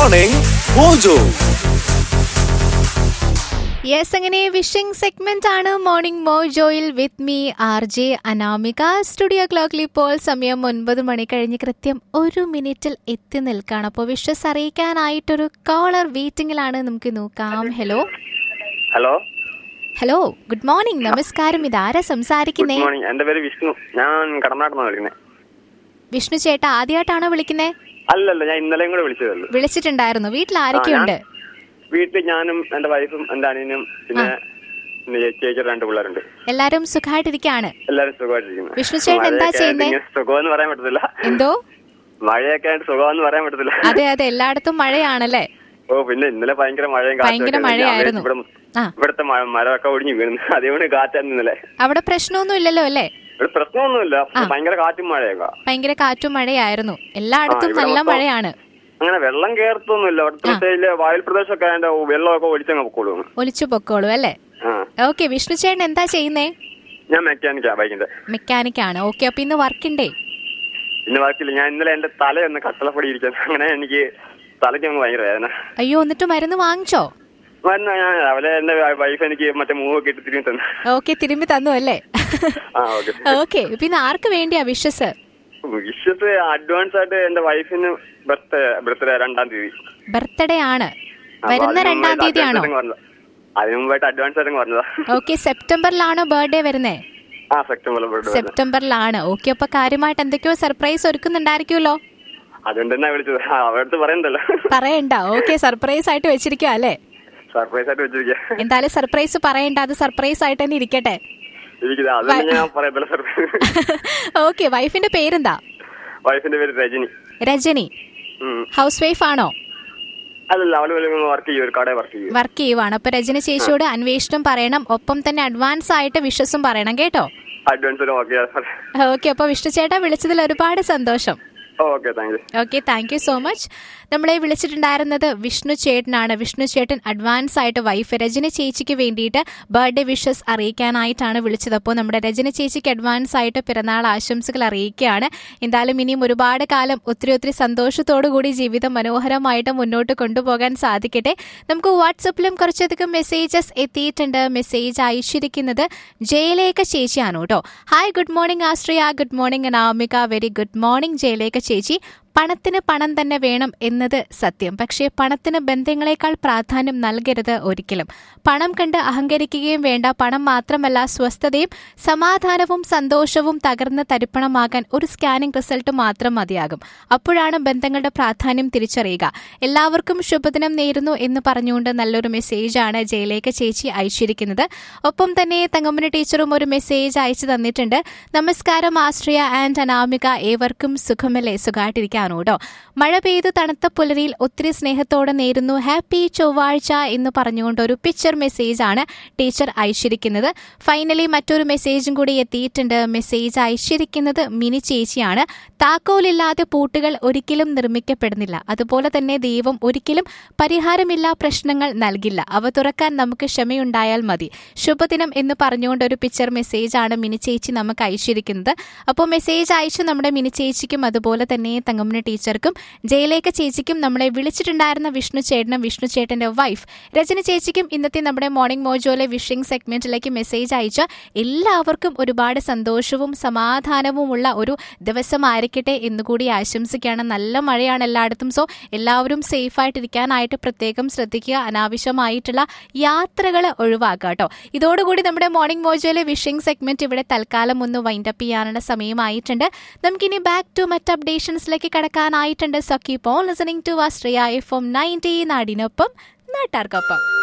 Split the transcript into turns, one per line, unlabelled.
Morning Mojo.
Yes അങ്ങനെ wishing segment ആണ് morning മോജോയിൽ with me R J Anamika studio ക്ലോക്കിൽ ഇപ്പോൾ സമയം ഒൻപത് മണി കഴിഞ്ഞ് കൃത്യം ഒരു മിനിറ്റിൽ എത്തി നിൽക്കുകയാണ് അപ്പോൾ വിഷസ് അറിയിക്കാനായിട്ടൊരു കോളർ വെയിറ്റിംഗിലാണ് നമുക്ക് നോക്കാം hello
hello
hello good morning നമസ്കാരം ഇതാരാ
ഗുഡ്
സംസാരിക്കുന്നേ
മോർണിംഗ് എന്റെ പേര് വിഷ്ണു ഞാൻ കടനാട്ടിന്നാണ് വിളിക്കുന്നത്
വിഷ്ണു ചേട്ടാ ആദ്യമായിട്ടാണോ വിളിക്കുന്നേ
അല്ലല്ല ഞാൻ ഇന്നലെയും കൂടെ വിളിച്ചതല്ലോ
വിളിച്ചിട്ടുണ്ടായിരുന്നു വീട്ടിൽ ആരൊക്കെയുണ്ട്
വീട്ടിൽ ഞാനും എന്റെ വൈഫും എന്റെ അനിയനും പിന്നെ പിന്നെ ചേച്ചിയുടെ രണ്ട് പിള്ളേരുണ്ട്
എല്ലാരും സുഖമായിട്ടിരിക്കുകയാണ്
എല്ലാരും സുഖമായിട്ടിരിക്കുന്നു
വിഷ്ണു ചേട്ടൻ എന്താ
മഴയൊക്കെ ആയിട്ട്
ചെയ്യുന്നേ?
ഇങ്ങനെ സുഖമെന്ന് പറയാൻ പറ്റത്തില്ല
എന്തോ
മഴയൊക്കെ ആയിട്ട് സുഖമെന്ന് പറയാൻ പറ്റത്തില്ല
അതെ അതെ എല്ലായിടത്തും മഴയാണല്ലേ
ഓ പിന്നെ ഇന്നലെ ഭയങ്കര മഴയും കാറ്റും
ഭയങ്കര
ഒക്കെ ആയിരുന്നു. ഞാൻ
മഴയായിരുന്നു.
ഇവിടെ
ആ
ഇവിടുത്തെ മ- മരമൊക്കെ ഒടിഞ്ഞു വീണു അതുകൊണ്ട് കാറ്റായിരുന്നു ഇന്നലെ
അവിടെ പ്രശ്നമൊന്നും ഇല്ലല്ലോ അല്ലേ
ഇവിടെ പ്രശ്നമൊന്നുമില്ല ഭയങ്കര കാറ്റും മഴയൊക്കെ
ഭയങ്കര കാറ്റും മഴയായിരുന്നു എല്ലായിടത്തും
ആ, ഇവിടെ
നല്ല
മൊത്തം-
മഴയാണ്
അങ്ങനെ വെള്ളം കയറത്തൊന്നുമില്ല അവിടുത്തെ മറ്റേ വായൽ പ്രദേശമൊക്കെ അതിന്റെ വെള്ളമൊക്കെ ഒഴിച്ചങ്ങ് പൊക്കോളൂ
ഒലിച്ചു പൊക്കോളൂ അല്ലേ
ആ
ഓക്കെ വിഷ്ണു ചേട്ടൻ എന്താ ചെയ്യുന്നേ
ഞാൻ മെക്കാനിക്കാ ബൈക്കിന്റെ
മെക്കാനിക് ആണ് ഓക്കെ അപ്പൊ ഇന്ന് വർക്കിണ്ടേ
പിന്നെ ബാക്കിയില്ല ഞാൻ ഇന്നലെ എന്റെ തലയൊന്ന് കട്ടളപ്പൊടി ഇരിക്കുന്നു അങ്ങനെ എനിക്ക് തലയ്ക്ക് അങ്ങ് ഭയങ്കര വേദന
അയ്യോ എന്നിട്ട് മരുന്ന് വാങ്ങിച്ചോ
മരുന്ന് ഞാൻ രാവിലെ എന്റെ വൈഫ് എനിക്ക് മറ്റേ മൂവൊക്കെ ഇട്ട് തിരിഞ്ഞു തന്നു
ഓക്കെ തിരുമ്പി തന്നു അല്ലേ
ആ ഓക്കെ
ഓക്കെ പിന്നെ ആർക്ക് വേണ്ടിയാ വിഷസ്
വിഷസ് അഡ്വാൻസ് ആയിട്ട് എന്റെ വൈഫിന് ബർത്ത്ഡേ ബർത്ത്ഡേ രണ്ടാം തീയതി
ബർത്ത്ഡേ ആണ്
അപ്പൊ
വരുന്ന
അതിന്
രണ്ടാം
മുമ്പായിട്ട്
തീയതി ആണോ
advance ആയിട്ട് പറഞ്ഞതാ. അതിന് മുമ്പായിട്ട് അഡ്വാൻസ് ആയിട്ട് പറഞ്ഞതാ
ഓക്കെ സെപ്റ്റംബറിലാണോ ബർത്ത്ഡേ വരുന്നേ
ആ സെപ്റ്റംബറിൽ ബർത്ത്ഡേ
സെപ്റ്റംബറിലാണ് ഓക്കെ അപ്പൊ കാര്യമായിട്ട് എന്തൊക്കെയോ സർപ്രൈസ് ഒരുക്കുന്നുണ്ടായിരിക്കുമല്ലോ
അതുകൊണ്ട് തന്നെ വിളിച്ചത് ആ, അവരടുത്ത് പറയണ്ടല്ലോ
പറയണ്ട ഓക്കെ സർപ്രൈസ് ആയിട്ട് വെച്ചിരിക്കുക അല്ലേ
സർപ്രൈസ് ആയിട്ട് വെച്ചിരിക്കുക
എന്തായാലും സർപ്രൈസ് പറയണ്ട അത് സർപ്രൈസ് ആയിട്ട് തന്നെ ഇരിക്കട്ടെ
ഇരിക്കുന്നത് അതുകൊണ്ട് ഞാൻ പറയത്തില്ല സർപ്രൈസ്
ഓക്കെ വൈഫിന്റെ പേരെന്താ
വൈഫിന്റെ പേര് രജനി
രജനി
ഉം.
ഹൗസ് വൈഫ് ആണോ
അല്ലല്ല അവള് വർക്ക് ചെയ്യും ഒരു കടയിൽ വർക്ക് ചെയ്യും
വർക്ക് ചെയ്യുവാണ് അപ്പൊ രജനി ചേച്ചിയോട് അന്വേഷണം പറയണം ഒപ്പം തന്നെ അഡ്വാൻസ് ആയിട്ട് വിഷസും പറയണം കേട്ടോ
അഡ്വാൻസ് ഓക്കെ
ഓക്കെ അപ്പൊ വിഷ്ണു ചേട്ടാ വിളിച്ചതിൽ ഒരുപാട് സന്തോഷം
okay thank you
okay thank you so much നമ്മളെ വിളിച്ചിട്ടുണ്ടായിരുന്നത് വിഷ്ണു ചേട്ടനാണ് വിഷ്ണു ചേട്ടൻ അഡ്വാൻസ് ആയിട്ട് വൈഫ് രജനി ചേച്ചിക്ക് വേണ്ടിയിട്ട് ബർത്ത്ഡേ വിഷസ് അറിയിക്കാനായിട്ടാണ് വിളിച്ചത് അപ്പോൾ നമ്മുടെ രജനി ചേച്ചിക്ക് അഡ്വാൻസ് ആയിട്ട് പിറന്നാൾ ആശംസകൾ അറിയിക്കുകയാണ് എന്തായാലും ഇനിയും ഒരുപാട് കാലം ഒത്തിരി ഒത്തിരി സന്തോഷത്തോടു കൂടി ജീവിതം മനോഹരമായിട്ട് മുന്നോട്ട് കൊണ്ടുപോകാൻ സാധിക്കട്ടെ നമുക്ക് വാട്സപ്പിലും കുറച്ചധികം മെസ്സേജസ് എത്തിയിട്ടുണ്ട് മെസ്സേജ് അയച്ചിരിക്കുന്നത് ജയലേഖ ചേച്ചിയാണ് കേട്ടോ hi good morning Ashraya good morning Anamika very good morning Jayalekha ചേച്ചി പണത്തിന് പണം തന്നെ വേണം എന്നത് സത്യം പക്ഷേ പണത്തിന് ബന്ധങ്ങളെക്കാൾ പ്രാധാന്യം നൽകരുത് ഒരിക്കലും പണം കണ്ട് അഹങ്കരിക്കുകയും വേണ്ട പണം മാത്രമല്ല സ്വസ്ഥതയും സമാധാനവും സന്തോഷവും തകർന്ന് തരിപ്പണമാകാൻ ഒരു സ്കാനിംഗ് റിസൾട്ട് മാത്രം മതിയാകും അപ്പോഴാണ് ബന്ധങ്ങളുടെ പ്രാധാന്യം തിരിച്ചറിയുക എല്ലാവർക്കും ശുഭദിനം നേരുന്നു എന്ന് പറഞ്ഞുകൊണ്ട് നല്ലൊരു മെസ്സേജാണ് ജയലേഖ ചേച്ചി അയച്ചിരിക്കുന്നത് ഒപ്പം തന്നെ തങ്കമ്മന ടീച്ചറും ഒരു മെസ്സേജ് അയച്ചു തന്നിട്ടുണ്ട് നമസ്കാരം ആശ്രയ ആൻഡ് അനാമിക ഏവർക്കും സുഖമല്ലേ സുഖമായിട്ടിരിക്കാനോ കേട്ടോ മഴ പെയ്ത് തണുത്ത പുലരിയിൽ ഒത്തിരി സ്നേഹത്തോടെ നേരുന്നു ഹാപ്പി ചൊവ്വാഴ്ച എന്ന് പറഞ്ഞുകൊണ്ട് ഒരു പിക്ചർ മെസ്സേജ് ആണ് ടീച്ചർ അയച്ചിരിക്കുന്നത് ഫൈനലി മറ്റൊരു മെസ്സേജും കൂടി എത്തിയിട്ടുണ്ട് മെസ്സേജ് അയച്ചിരിക്കുന്നത് മിനി ചേച്ചിയാണ് താക്കോലില്ലാതെ പൂട്ടുകൾ ഒരിക്കലും നിർമ്മിക്കപ്പെടുന്നില്ല അതുപോലെ തന്നെ ദൈവം ഒരിക്കലും പരിഹാരമില്ലാ പ്രശ്നങ്ങൾ നൽകില്ല അവ തുറക്കാൻ നമുക്ക് ക്ഷമയുണ്ടായാൽ മതി ശുഭദിനം എന്ന് പറഞ്ഞുകൊണ്ട് ഒരു പിക്ചർ മെസ്സേജാണ് മിനി ചേച്ചി നമുക്ക് അയച്ചിരിക്കുന്നത് അപ്പോൾ മെസ്സേജ് അയച്ചു നമ്മുടെ മിനി ചേച്ചിക്കും അതുപോലെ തന്നെ തങ്കമ്മന ടീച്ചർക്കും ജയലേഖ ചേച്ചിക്കും നമ്മളെ വിളിച്ചിട്ടുണ്ടായിരുന്ന വിഷ്ണു ചേട്ടനും വിഷ്ണു ചേട്ടന്റെ വൈഫ് രജന ചേച്ചിക്കും ഇന്നത്തെ നമ്മുടെ മോർണിംഗ് മോജോയിലെ വിഷിംഗ് സെഗ്മെന്റിലേക്ക് മെസ്സേജ് അയച്ച എല്ലാവർക്കും ഒരുപാട് സന്തോഷവും സമാധാനവുമുള്ള ഒരു ദിവസമായിരിക്കട്ടെ എന്നുകൂടി ആശംസിക്കുകയാണ് നല്ല മഴയാണ് എല്ലായിടത്തും സോ എല്ലാവരും സേഫ് ആയിട്ടിരിക്കാനായിട്ട് പ്രത്യേകം ശ്രദ്ധിക്കുക അനാവശ്യമായിട്ടുള്ള യാത്രകൾ ഒഴിവാക്കുക കേട്ടോ ഇതോടുകൂടി നമ്മുടെ മോർണിംഗ് മോജോയിലെ വിഷിംഗ് സെഗ്മെന്റ് ഇവിടെ തൽക്കാലം ഒന്ന് വൈൻഡപ്പ് ചെയ്യാനുള്ള സമയമായിട്ടുണ്ട് നമുക്കിനി ബാക്ക് ടു മറ്റ് അപ്ഡേഷൻസിലേക്ക് കടക്കാനായിട്ടുണ്ട് so keep on listening to Astria F M ninety നാടിനൊപ്പം നാട്ടാർക്കൊപ്പം